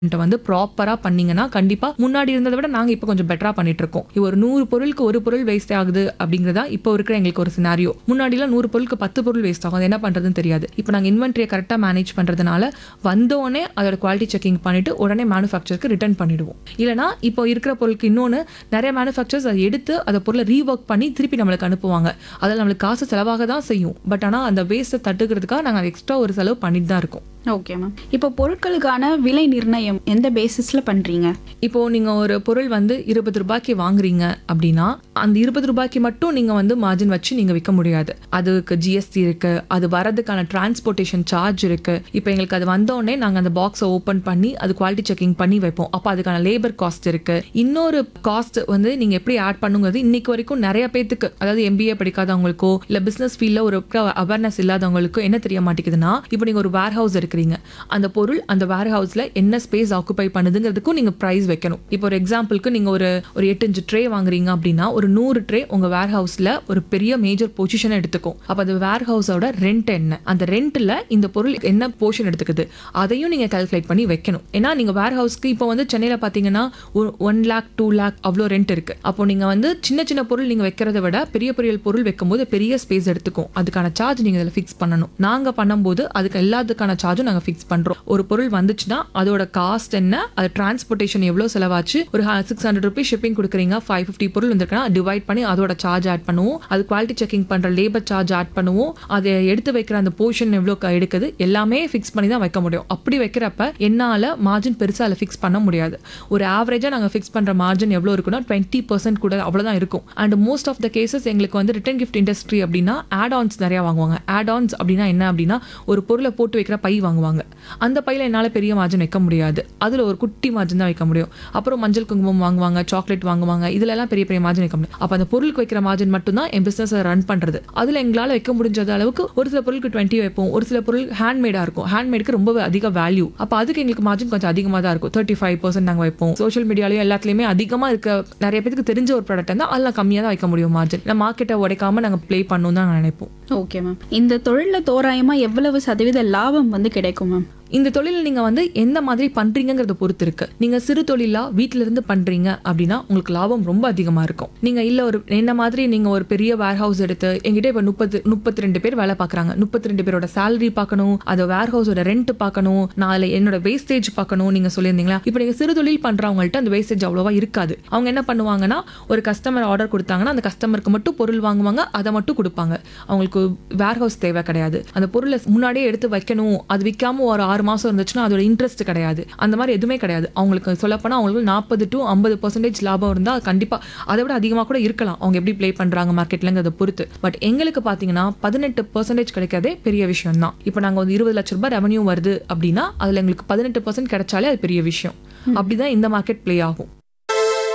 வந்து ப்ராப்பரா பண்ணீங்கன்னா கண்டிப்பா முன்னாடி இருந்ததை விட நாங்க இப்போ கொஞ்சம் பெட்டரா பண்ணிட்டு இருக்கோம் இப்போ ஒரு நூறு பொருளுக்கு ஒரு பொருள் வேஸ்ட் ஆகுது அப்படிங்கிறதா இப்போ இருக்கிற எங்களுக்கு ஒரு சினாரியோ முன்னாடிலாம் நூறு பொருளுக்கு பத்து பொருள் வேஸ்ட் ஆகும் அது என்ன பண்றதுன்னு தெரியாது இப்போ நாங்க இன்வென்ட்ரியை கரெக்டா மேனேஜ் பண்றதுனால வந்தோடனே அதோட குவாலிட்டி செக்கிங் பண்ணிட்டு உடனே மேனுஃபேக்சருக்கு ரிட்டர்ன் பண்ணிடுவோம் இல்லனா இப்போ இருக்கிற பொருளுக்கு இன்னொன்று நிறைய மேனுஃபேக்சர்ஸ் அதை எடுத்து அந்த பொருளை ரீஒர்க் பண்ணி திருப்பி நம்மளுக்கு அனுப்புவாங்க அதில் நம்மளுக்கு காசு செலவாக தான் செய்யும் பட் ஆனால் அந்த வேஸ்ட்டை தட்டுக்கிறதுக்காக நாங்கள் எக்ஸ்ட்ரா ஒரு செலவு பண்ணிட்டு தான் இருக்கோம் ஓகே மேம் இப்போ பொருட்களுக்கான விலை நிர்ணயம் எந்த பேசிஸ்ல பண்றீங்க இப்போ நீங்க ஒரு பொருள் வந்து இருபது ரூபாய்க்கு வாங்குறீங்க அப்படின்னா அந்த இருபது ரூபாய்க்கு மட்டும் நீங்க வந்து மார்ஜின் வச்சு நீங்க விற்க முடியாது அதுக்கு ஜிஎஸ்டி இருக்கு அது வரதுக்கான டிரான்ஸ்போர்ட்டேஷன் சார்ஜ் இருக்கு இப்போ எங்களுக்கு அது வந்தோடனே நாங்க அந்த பாக்ஸை ஓப்பன் பண்ணி அது குவாலிட்டி செக்கிங் பண்ணி வைப்போம் அப்போ அதுக்கான லேபர் காஸ்ட் இருக்கு இன்னொரு காஸ்ட் வந்து நீங்க எப்படி ஆட் பண்ணுங்கிறது இன்னைக்கு வரைக்கும் நிறைய பேத்துக்கு அதாவது எம்பிஏ படிக்காதவங்களுக்கோ இல்ல பிசினஸ் ஃபீல்ட்ல ஒரு அவேர்னஸ் இல்லாதவங்களுக்கோ என்ன தெரிய மாட்டேங்குதுன்னா இப்போ நீங்க ஒரு வேர் ஹவுஸ் இருக்கிறீங்க அந்த பொருள் அந்த வேர் ஹவுஸ்ல என்ன ஸ்பேஸ் ஆக்குபை பண்ணுதுங்கிறதுக்கும் நீங்க பிரைஸ் வைக்கணும் இப்போ ஒரு எக்ஸாம்பிளுக்கு நீங்க ஒரு ஒரு எட்டு இன்ச்சு ட்ரே வாங்குறீங்க அப்படின்னா ஒரு நூறு ட்ரே உங்க வேர் ஹவுஸ்ல ஒரு பெரிய மேஜர் பொசிஷன் எடுத்துக்கும் அப்ப அந்த வேர் ஹவுஸோட ரெண்ட் என்ன அந்த ரெண்ட்ல இந்த பொருள் என்ன போர்ஷன் எடுத்துக்குது அதையும் நீங்க கால்குலேட் பண்ணி வைக்கணும் ஏன்னா நீங்க வேர் ஹவுஸ்க்கு இப்போ வந்து சென்னையில பாத்தீங்கன்னா ஒன் லேக் டூ லேக் அவ்வளோ ரெண்ட் இருக்கு அப்போ நீங்க வந்து சின்ன சின்ன பொருள் நீங்க வைக்கிறத விட பெரிய பெரிய பொருள் வைக்கும்போது பெரிய ஸ்பேஸ் எடுத்துக்கும் அதுக்கான சார்ஜ் நீங்க இதில் ஃபிக்ஸ் பண்ணணும் நாங்க பண்ணும்போது அதுக்கு எல்லாத்துக்கான சார்ஜும் நாங்க ஃபிக்ஸ் பண்றோம் ஒரு பொருள் வந்துச்சுன்னா அதோட காஸ்ட் என்ன அது டிரான்ஸ்போர்ட்டேஷன் எவ்வளவு செலவாச்சு ஒரு சிக்ஸ் ஹண்ட்ரட் ருபீஸ் ஷிப்பிங் கொடுக்குறீங்க ஃபைவ் ஃபிஃப்டி பொருள் வந்திருக்குன்னா டிவைட் பண்ணி அதோட சார்ஜ் ஆட் பண்ணுவோம் அது குவாலிட்டி செக்கிங் பண்ற லேபர் சார்ஜ் ஆட் பண்ணுவோம் அதை எடுத்து வைக்கிற அந்த போர்ஷன் எவ்வளோ க- எடுக்குது எல்லாமே ஃபிக்ஸ் பண்ணி தான் வைக்க முடியும் அப்படி வைக்கிறப்ப என்னால மார்ஜின் பெருசா அதில் ஃபிக்ஸ் பண்ண முடியாது ஒரு ஆவரேஜா நாங்க ஃபிக்ஸ் பண்ற மார்ஜின் எவ்வளவு இருக்குன்னா டுவெண்ட்டி பர்சன்ட் கூட அவ்வளவுதான் இருக்கும் and most of the cases எங்களுக்கு வந்து ரிட்டன் கிஃப்ட் இண்டஸ்ட்ரி அப்படின்னா ஆட் ஆன்ஸ் நிறைய வாங்குவாங்க ஆட் ஆன்ஸ் அப்படின்னா என்ன அப்படின்னா ஒரு பொருளை போட்டு வைக்கிற பை வாங்குவாங்க அந்த பையில என்னால பெரிய மார்ஜின் வைக்க முடியாது அதுல ஒரு குட்டி மார்ஜின் தான் வைக்க முடியும் அப்புறம் மஞ்சள் குங்குமம் வாங்குவாங்க சாக்லேட் வாங்குவாங்க இதுல எல்லாம் பெரிய பெரிய மார்ஜின் வைக்க முடியும் அப்ப அந்த பொருளுக்கு வைக்கிற மார்ஜின் மட்டும் தான் என் பிசினஸ் ரன் பண்றது அதுல எங்களால வைக்க முடிஞ்ச அளவுக்கு ஒரு சில பொருளுக்கு டுவெண்ட்டி வைப்போம் ஒரு சில பொருள் ஹேண்ட்மேடா இருக்கும் ஹேண்ட்மேடுக்கு ரொம்ப அதிக வேல்யூ அப்ப அதுக்கு எங்களுக்கு மார்ஜின் கொஞ்சம் அதிகமா தான் இருக்கும் தேர்ட்டி ஃபைவ் பர்சன்ட் நாங்க வைப்போம் சோஷியல் மீடியாலயும் எல்லாத்துலயுமே அதிகமா இருக்க நிறைய பேருக்கு தெரிஞ்ச ஒரு ப்ராடக்ட் இருந்தால் அதில் கம்மியாக தான் வைக்க முடியும் மார்ஜின் நம்ம மார்க்கெட்டை உடைக்காம நாங்க ப்ளே பண்ணணும் தான் நான் நினைப்போம் ஓகே மேம் இந்த தொழில்ல தோராயமா எவ்வளவு சதவீத லாபம் வந்து கிடைக்கும் மேம் இந்த தொழில் நீங்க வந்து எந்த மாதிரி பண்றீங்கங்கிறத பொறுத்து இருக்கு நீங்க சிறு தொழிலா வீட்ல இருந்து பண்றீங்க அப்படின்னா உங்களுக்கு லாபம் ரொம்ப அதிகமா இருக்கும் நீங்க இல்ல ஒரு என்ன மாதிரி நீங்க ஒரு பெரிய வேர் ஹவுஸ் எடுத்து எங்கிட்ட இப்ப முப்பது முப்பத்தி ரெண்டு பேர் வேலை பாக்குறாங்க முப்பத்தி ரெண்டு பேரோட சேலரி பார்க்கணும் அந்த வேர் ஹவுஸோட ரெண்ட் பார்க்கணும் நான் அதுல என்னோட வேஸ்டேஜ் பார்க்கணும் நீங்க சொல்லியிருந்தீங்களா இப்போ நீங்க சிறு தொழில் பண்றவங்கள்ட்ட அந்த வேஸ்டேஜ் அவ்வளவா இருக்காது அவங்க என்ன பண்ணுவாங்கன்னா ஒரு கஸ்டமர் ஆர்டர் கொடுத்தாங்கன்னா அந்த கஸ்டமருக்கு மட்டும் பொருள் வாங்குவாங்க அதை மட்டும் கொடுப்பாங்க அவங்களுக்கு வேர் ஹவுஸ் தேவை கிடையாது அந்த பொருளை முன்னாடியே எடுத்து வைக்கணும் அது விற்காம ஒரு ஆறு மாசம் இருந்துச்சுன்னா அதோட இன்ட்ரெஸ்ட் கிடையாது அந்த மாதிரி எதுவுமே கிடையாது அவங்களுக்கு சொல்லப்போனா அவங்களுக்கு நாற்பது டு ஐம்பது பர்சன்டேஜ் லாபம் இருந்தால் கண்டிப்பா அதை விட அதிகமாக கூட இருக்கலாம் அவங்க எப்படி ப்ளே பண்றாங்க மார்க்கெட்லங்கிறத பொறுத்து பட் எங்களுக்கு பார்த்தீங்கன்னா பதினெட்டு பர்சன்டேஜ் கிடைக்கிறதே பெரிய விஷயம் தான் இப்போ நாங்கள் வந்து இருபது லட்ச ரூபாய் ரெவன்யூ வருது அப்படின்னா அதில் எங்களுக்கு பதினெட்டு பர்சன்ட் கிடைச்சாலே அது பெரிய விஷயம் அப்படிதான் இந்த மார்க்கெட் ப்ளே ஆகும்